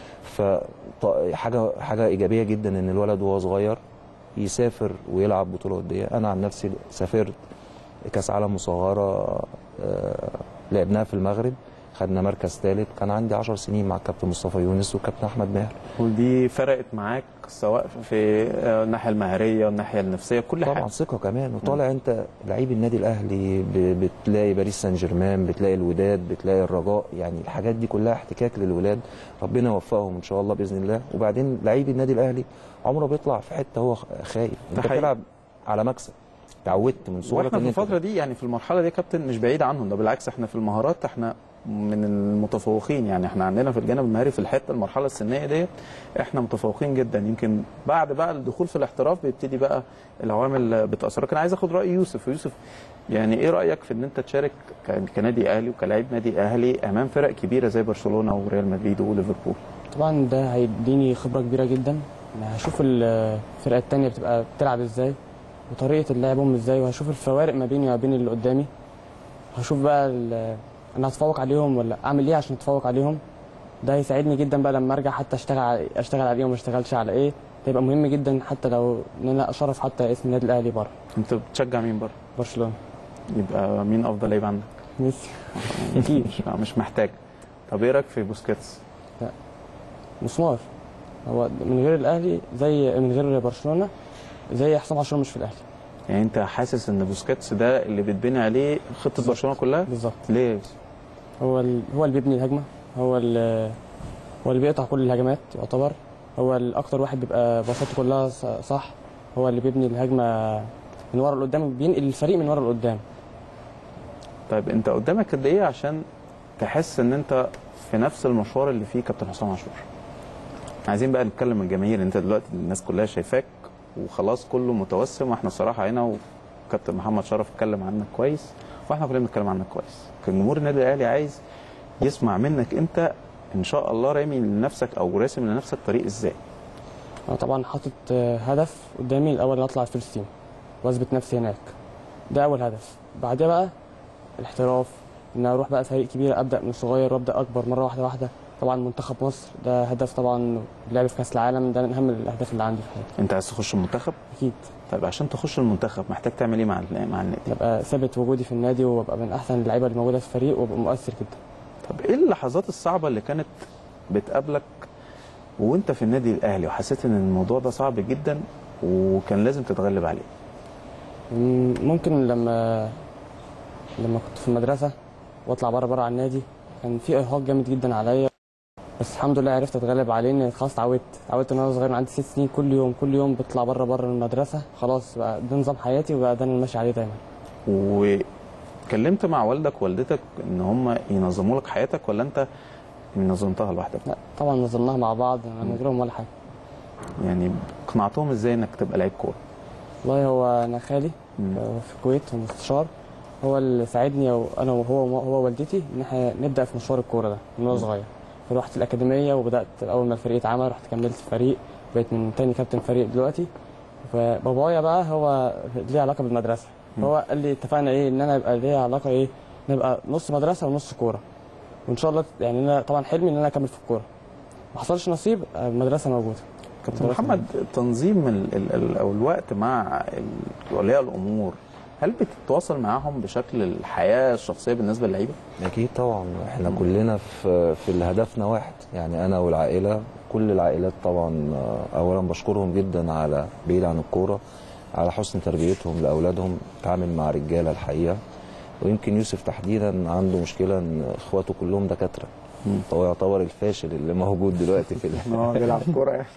فحاجه حاجه ايجابيه جدا ان الولد وهو صغير يسافر ويلعب بطوله وديه انا عن نفسي سافرت كاس عالم مصغره آه، لعبناها في المغرب خدنا مركز ثالث كان عندي 10 سنين مع الكابتن مصطفى يونس والكابتن احمد ماهر
ودي فرقت معاك سواء في آه، الناحيه المهريه الناحيه النفسيه كل
طبعا
حاجه
ثقه كمان وطالع انت لعيب النادي الاهلي ب- بتلاقي باريس سان جيرمان بتلاقي الوداد بتلاقي الرجاء يعني الحاجات دي كلها احتكاك للولاد ربنا يوفقهم ان شاء الله باذن الله وبعدين لعيب النادي الاهلي عمره بيطلع في حته هو خ- خايف انت
حقيقي.
بتلعب على مكسب اتعودت من صغرك
واحنا
إن
في
أنت-
الفتره دي يعني في المرحله دي يا كابتن مش بعيد عنهم ده بالعكس احنا في المهارات احنا من المتفوقين يعني احنا عندنا في الجانب المهاري في الحته المرحله السنيه ديت احنا متفوقين جدا يمكن بعد بقى الدخول في الاحتراف بيبتدي بقى العوامل بتاثر لكن عايز اخد راي يوسف يوسف يعني ايه رايك في ان انت تشارك ك- كنادي اهلي وكلاعب نادي اهلي امام فرق كبيره زي برشلونه وريال مدريد وليفربول
طبعا ده هيديني خبره كبيره جدا انا هشوف الفرقه التانية بتبقى بتلعب ازاي وطريقه لعبهم ازاي وهشوف الفوارق ما بيني وما بين اللي قدامي هشوف بقى ال- انا هتفوق عليهم ولا اعمل ايه عشان اتفوق عليهم ده هيساعدني جدا بقى لما ارجع حتى اشتغل على اشتغل على ايه وما اشتغلش على ايه ده يبقى مهم جدا حتى لو ان انا اشرف حتى اسم النادي الاهلي بره
انت بتشجع مين بره
برشلونه
يبقى مين افضل لعيب عندك
ميسي اكيد
مش, مش محتاج طب ايه رايك في بوسكيتس
مسمار هو من غير الاهلي زي من غير برشلونه زي حسام عاشور مش في الاهلي
يعني انت حاسس ان بوسكيتس ده اللي بتبني عليه خطه برشلونه كلها
بالظبط
ليه يا يوسف؟
هو ال... هو اللي بيبني الهجمه هو ال... هو اللي بيقطع كل الهجمات يعتبر هو الاكتر واحد بيبقى باصاته كلها ص- صح هو اللي بيبني الهجمه من ورا لقدام بينقل الفريق من ورا لقدام
طيب انت قدامك قد ايه عشان تحس ان انت في نفس المشوار اللي فيه كابتن حسام عاشور عايزين بقى نتكلم الجماهير انت دلوقتي الناس كلها شايفاك وخلاص كله متوسم واحنا الصراحه هنا وكابتن محمد شرف اتكلم عنك كويس واحنا كلنا بنتكلم عنك كويس كان جمهور النادي الاهلي عايز يسمع منك انت ان شاء الله رامي لنفسك او راسم لنفسك طريق ازاي
انا طبعا حاطط آه، هدف قدامي الاول ان اطلع فلسطين واثبت نفسي هناك ده اول هدف بعدها بقى الاحتراف ان اروح بقى فريق كبير ابدا من صغير وابدا اكبر مره واحده واحده طبعا منتخب مصر ده هدف طبعا اللعب في كاس العالم ده من اهم الاهداف اللي عندي في حياتي
انت عايز تخش المنتخب
اكيد
طيب عشان تخش المنتخب محتاج تعمل ايه مع مع النادي
ابقى ثابت وجودي في النادي وابقى من احسن اللعيبه اللي موجوده في الفريق وابقى مؤثر جدا
طب ايه اللحظات الصعبه اللي كانت بتقابلك وانت في النادي الاهلي وحسيت ان الموضوع ده صعب جدا وكان لازم تتغلب عليه
مم، ممكن لما لما كنت في المدرسه واطلع بره بره على النادي كان في ارهاق جامد جدا عليا بس الحمد لله عرفت اتغلب عليه ان خلاص اتعودت اتعودت ان انا صغير من عندي ست سنين كل يوم كل يوم بطلع بره بره المدرسه خلاص بقى ده نظام حياتي وبقى ده اللي أنا ماشي عليه دايما
واتكلمت مع والدك ووالدتك ان هم ينظموا لك حياتك ولا انت نظمتها لوحدك
لا طبعا نظمناها مع بعض أنا من غيرهم ولا حاجه
يعني قنعتهم ازاي انك تبقى لعيب كوره
والله هو انا خالي
مم.
آه، في الكويت هو مستشار هو اللي ساعدني و- انا وهو هو والدتي ان احنا نبدا في مشوار الكوره ده من وانا صغير فرحت الاكاديميه وبدات اول ما الفريق اتعمل رحت كملت الفريق بقيت من تاني كابتن فريق دلوقتي فبابايا بقى هو ليه علاقه بالمدرسه فهو قال لي اتفقنا ايه ان انا يبقى ليا علاقه ايه نبقى نص مدرسه ونص كوره وان شاء الله يعني انا طبعا حلمي ان انا اكمل في الكوره ما حصلش نصيب آه، المدرسه موجوده
كابتن محمد تنظيم ال ال ال او الوقت مع ال- اولياء الامور هل بتتواصل معاهم بشكل الحياه الشخصيه بالنسبه للعيبه؟
اكيد طبعا احنا كلنا في في هدفنا واحد يعني انا والعائله كل العائلات طبعا آه، اولا بشكرهم جدا على بعيد عن الكوره على حسن تربيتهم لاولادهم تعامل مع رجاله الحقيقه ويمكن يوسف تحديدا عنده مشكله ان اخواته كلهم دكاتره فهو يعتبر الفاشل اللي موجود دلوقتي في ال-
هو بيلعب كوره يعني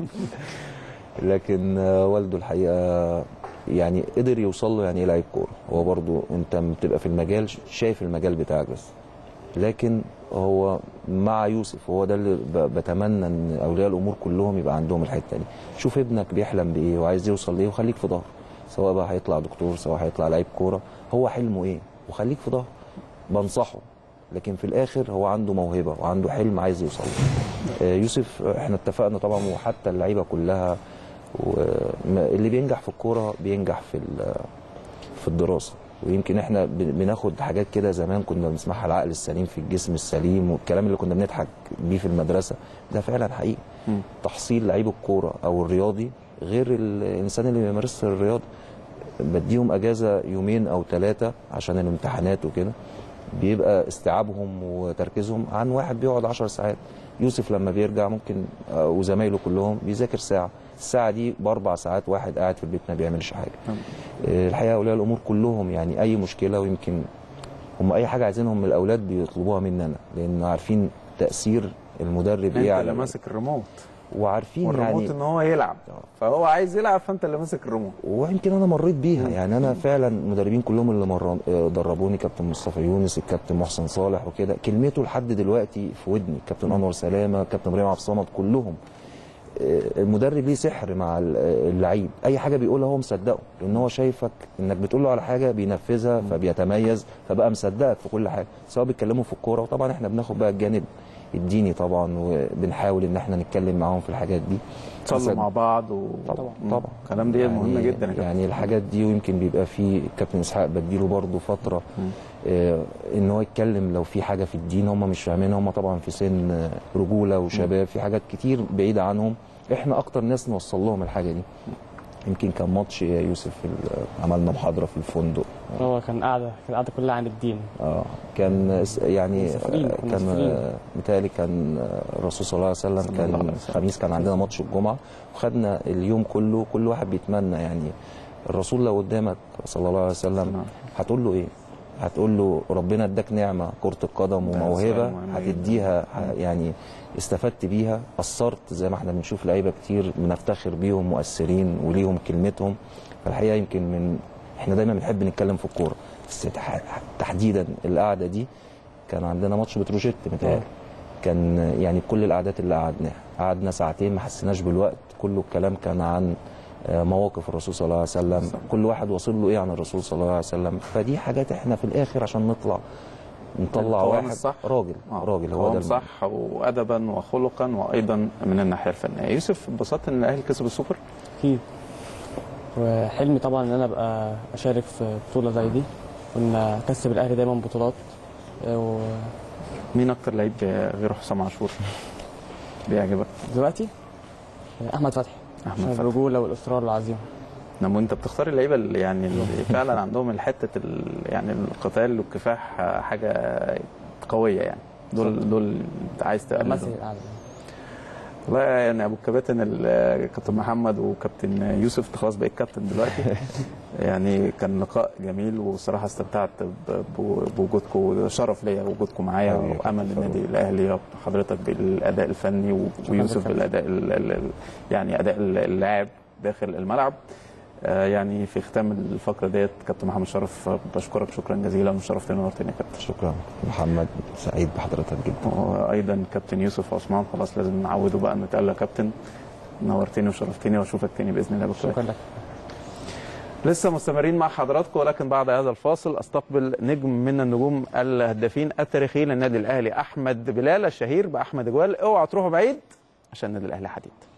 لكن آه، والده الحقيقه يعني قدر يوصل له يعني ايه لعيب كوره هو برضو انت لما بتبقى في المجال شايف المجال بتاعك بس لكن هو مع يوسف هو ده اللي ب- بتمنى ان اولياء الامور كلهم يبقى عندهم الحته دي شوف ابنك بيحلم بايه وعايز يوصل لايه وخليك في ظهره سواء بقى هيطلع دكتور سواء هيطلع لعيب كوره هو حلمه ايه وخليك في ظهره بنصحه لكن في الاخر هو عنده موهبه وعنده حلم عايز يوصل له آه، يوسف آه، احنا اتفقنا طبعا وحتى اللعيبه كلها واللي بينجح في الكوره بينجح في ال- في الدراسه ويمكن احنا بن- بناخد حاجات كده زمان كنا بنسمعها العقل السليم في الجسم السليم والكلام اللي كنا بنضحك بيه في المدرسه ده فعلا حقيقي
مم.
تحصيل لعيب الكوره او الرياضي غير الانسان اللي بيمارس الرياضه بديهم اجازه يومين او ثلاثه عشان الامتحانات وكده بيبقى استيعابهم وتركيزهم عن واحد بيقعد 10 ساعات يوسف لما بيرجع ممكن آه، وزمايله كلهم بيذاكر ساعه الساعه دي باربع ساعات واحد قاعد في البيت ما بيعملش حاجه آه، الحقيقه اولياء الامور كلهم يعني اي مشكله ويمكن هم اي حاجه عايزينهم من الاولاد بيطلبوها مننا لان عارفين تاثير المدرب
انت
ايه
اللي
على
ماسك الريموت
وعارفين
والريموت
يعني
ان هو يلعب فهو عايز يلعب فانت اللي ماسك الريموت
ويمكن انا مريت بيها يعني انا فعلا المدربين كلهم اللي مرن آه، دربوني كابتن مصطفى يونس الكابتن محسن صالح وكده كلمته لحد دلوقتي في ودني كابتن انور سلامه كابتن ابراهيم عبد الصمد كلهم آه، المدرب ليه سحر مع ال- آه، اللعيب اي حاجه بيقولها هو مصدقه لان هو شايفك انك بتقول له على حاجه بينفذها فبيتميز فبقى مصدقك في كل حاجه سواء بيتكلموا في الكوره وطبعا احنا بناخد بقى الجانب الديني طبعا وبنحاول ان احنا نتكلم معاهم في الحاجات دي
تصلوا
مصد-
مع بعض و...
طبعا
مم.
طبعا
الكلام دي مهم جدا يا كابتن.
يعني الحاجات دي ويمكن بيبقى في كابتن اسحاق بديله برضه فتره آه ان هو يتكلم لو في حاجه في الدين هم مش فاهمينها هم طبعا في سن آه، رجوله وشباب في حاجات كتير بعيده عنهم احنا اكتر ناس نوصل لهم الحاجه دي يمكن كان ماتش يا يوسف في ال- عملنا محاضره في الفندق
هو كان قاعده كان القعده كلها عن الدين
اه كان س- يعني
مسافرين،
آه،
كنا
كان
مسافرين.
آه، متهيألي كان آه، الرسول صلى الله عليه وسلم
صلى الله عليه
كان
وسلم.
خميس كان عندنا ماتش الجمعه وخدنا اليوم كله كل واحد بيتمنى يعني الرسول لو قدامك صلى الله عليه وسلم هتقول له ايه؟ هتقول له ربنا اداك نعمه كره القدم
ده
وموهبه
سؤال مهم جدا.
هتديها ه- يعني استفدت بيها اثرت زي ما احنا بنشوف لعيبه كتير بنفتخر بيهم مؤثرين وليهم كلمتهم فالحقيقه يمكن من احنا دايما بنحب نتكلم في الكوره بس تح- تحديدا القعده دي كان عندنا ماتش بتروجيت متهيألي كان يعني كل القعدات اللي قعدناها قعدنا ساعتين ما حسيناش بالوقت كله الكلام كان عن آه، مواقف الرسول صلى الله عليه وسلم كل واحد واصل له ايه عن الرسول صلى الله عليه وسلم فدي حاجات احنا في الاخر عشان نطلع نطلع
القوام
واحد
الصح.
راجل
آه.
راجل هو
قوام
ده
صح وادبا وخلقا وايضا من الناحيه الفنيه يوسف انبسطت ان الاهلي كسب السوبر
اكيد وحلمي طبعا ان انا ابقى اشارك في بطوله زي دي وان اكسب الاهلي دايما بطولات
مين اكتر لعيب غير حسام عاشور بيعجبك
ودلوقتي احمد فتحي
احمد
عشان
فتحي
الرجوله والاصرار والعزيمه
نعم وانت بتختار اللعيبه اللي يعني اللي فعلا عندهم الحته ال- يعني القتال والكفاح حاجه قويه يعني دول دول انت عايز
مثل
تقلدهم
الاعلى
والله يعني ابو الكباتن ال- كابتن محمد وكابتن يوسف انت خلاص بقيت كابتن دلوقتي يعني كان لقاء جميل وصراحه استمتعت ب- ب- بوجودكم شرف ليا وجودكم معايا
حبيبي.
وامل النادي الاهلي حضرتك بالاداء الفني و- ويوسف
لك.
بالاداء ال- ال- ال- يعني اداء اللاعب داخل الملعب آه، يعني في ختام الفقره ديت كابتن محمد شرف بشكرك شكرا جزيلا وشرفتني ونورتني يا كابتن
شكرا محمد سعيد بحضرتك جدا
وايضا كابتن يوسف عثمان خلاص لازم نعوده بقى نتقابل يا كابتن نورتني وشرفتني واشوفك تاني باذن الله بكره
شكرا لك
لسه مستمرين مع حضراتكم ولكن بعد هذا الفاصل استقبل نجم من النجوم الهدافين التاريخيين للنادي الاهلي احمد بلال الشهير باحمد جوال اوعى تروحوا بعيد عشان النادي الاهلي حديد